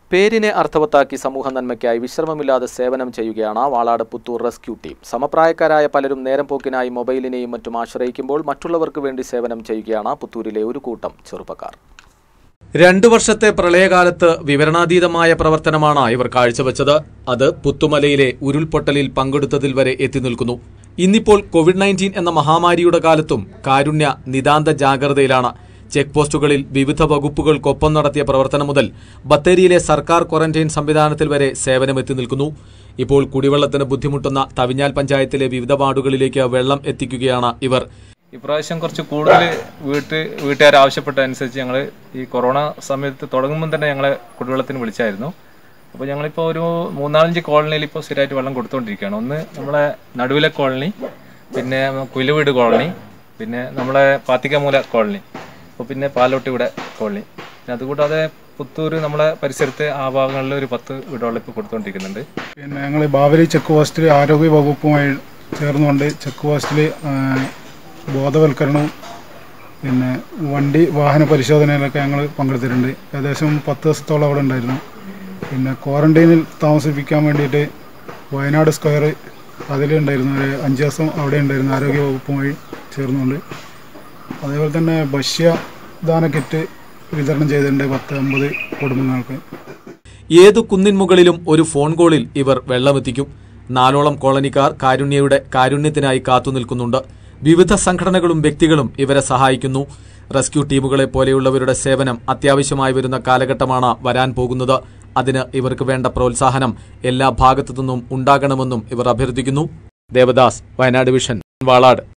പേരിനെ അർത്ഥവത്താക്കി സമൂഹ നന്മയ്ക്കായി വിശ്രമമില്ലാതെ സേവനം ചെയ്യുകയാണ് വാളാട് പുത്തൂർ റെസ്ക്യൂ ടീം സമപ്രായക്കാരായ പലരും നേരം പോക്കിനായി മൊബൈലിനെയും മറ്റും ആശ്രയിക്കുമ്പോൾ മറ്റുള്ളവർക്ക് വേണ്ടി സേവനം ചെയ്യുകയാണ് പുത്തൂരിലെ ഒരു കൂട്ടം ചെറുപ്പക്കാർ രണ്ടു വർഷത്തെ പ്രളയകാലത്ത് വിവരണാതീതമായ പ്രവർത്തനമാണ് ഇവർ കാഴ്ചവെച്ചത് അത് പുത്തുമലയിലെ ഉരുൾപൊട്ടലിൽ പങ്കെടുത്തതിൽ വരെ എത്തി നിൽക്കുന്നു ഇന്നിപ്പോൾ കോവിഡ് നയൻറ്റീൻ എന്ന മഹാമാരിയുടെ കാലത്തും കാരുണ്യ നിതാന്ത ജാഗ്രതയിലാണ് ചെക്ക് പോസ്റ്റുകളിൽ വിവിധ വകുപ്പുകൾക്കൊപ്പം നടത്തിയ പ്രവർത്തനം മുതൽ ബത്തേരിയിലെ സർക്കാർ ക്വാറന്റൈൻ സംവിധാനത്തിൽ വരെ സേവനമെത്തി നിൽക്കുന്നു ഇപ്പോൾ കുടിവെള്ളത്തിന് ബുദ്ധിമുട്ടുന്ന തവിഞ്ഞാൽ പഞ്ചായത്തിലെ വിവിധ വാർഡുകളിലേക്ക് വെള്ളം എത്തിക്കുകയാണ് ഇവർ ഇപ്രാവശ്യം കുറച്ച് കൂടുതൽ വീട്ട് വീട്ടുകാർ ആവശ്യപ്പെട്ട അനുസരിച്ച് ഞങ്ങൾ ഈ കൊറോണ സമയത്ത് തുടങ്ങുമ്പോൾ തന്നെ ഞങ്ങളെ കുടിവെള്ളത്തിന് വിളിച്ചായിരുന്നു അപ്പോൾ ഞങ്ങളിപ്പോൾ ഒരു മൂന്നാലഞ്ച് കോളനിയിൽ ഇപ്പോൾ സ്ഥിരമായിട്ട് വെള്ളം കൊടുത്തുകൊണ്ടിരിക്കുകയാണ് ഒന്ന് നമ്മളെ നടുവിലെ കോളനി പിന്നെ കുയിലുവീട് കോളനി പിന്നെ നമ്മളെ പാത്തിക്കമൂല കോളനി അപ്പോൾ പിന്നെ പാലോട്ട് ഇവിടെ കോളനി പിന്നെ അതുകൂടാതെ പുത്തൂർ നമ്മളെ പരിസരത്ത് ആ ഭാഗങ്ങളിൽ ഒരു പത്ത് വീടുകളിൽ ഇപ്പോൾ കൊടുത്തുകൊണ്ടിരിക്കുന്നുണ്ട് പിന്നെ ഞങ്ങൾ ബാവലി ചെക്ക് പോസ്റ്റിൽ ആരോഗ്യ വകുപ്പുമായി ചേർന്നുകൊണ്ട് ചെക്ക് പോസ്റ്റിൽ ബോധവൽക്കരണവും പിന്നെ വണ്ടി വാഹന പരിശോധനയിലൊക്കെ ഞങ്ങൾ പങ്കെടുത്തിട്ടുണ്ട് ഏകദേശം പത്ത് ദിവസത്തോളം അവിടെ ഉണ്ടായിരുന്നു പിന്നെ ക്വാറന്റൈനിൽ താമസിപ്പിക്കാൻ വേണ്ടിയിട്ട് വയനാട് സ്ക്വയർ അതിലുണ്ടായിരുന്നു ഒരു അഞ്ച് ദിവസം അവിടെ ഉണ്ടായിരുന്നു ആരോഗ്യ വകുപ്പുമായി ചേർന്നുകൊണ്ട് അതേപോലെ തന്നെ ഭക്ഷ്യദാന കിറ്റ് വിതരണം ചെയ്തിട്ടുണ്ട് പത്ത് അമ്പത് കുടുംബങ്ങൾക്ക് ഏതു കുന്നിൻ മുകളിലും ഒരു ഫോൺ കോളിൽ ഇവർ വെള്ളമെത്തിക്കും നാലോളം കോളനിക്കാർ കാരുണ്യയുടെ കാരുണ്യത്തിനായി കാത്തുനിൽക്കുന്നുണ്ട് വിവിധ സംഘടനകളും വ്യക്തികളും ഇവരെ സഹായിക്കുന്നു റെസ്ക്യൂ ടീമുകളെ പോലെയുള്ളവരുടെ സേവനം അത്യാവശ്യമായി വരുന്ന കാലഘട്ടമാണ് വരാൻ പോകുന്നത് അതിന് ഇവർക്ക് വേണ്ട പ്രോത്സാഹനം എല്ലാ ഭാഗത്തു നിന്നും ഉണ്ടാകണമെന്നും ഇവർ അഭ്യർത്ഥിക്കുന്നു ദേവദാസ് വയനാട് വിഷൻ വാളാട്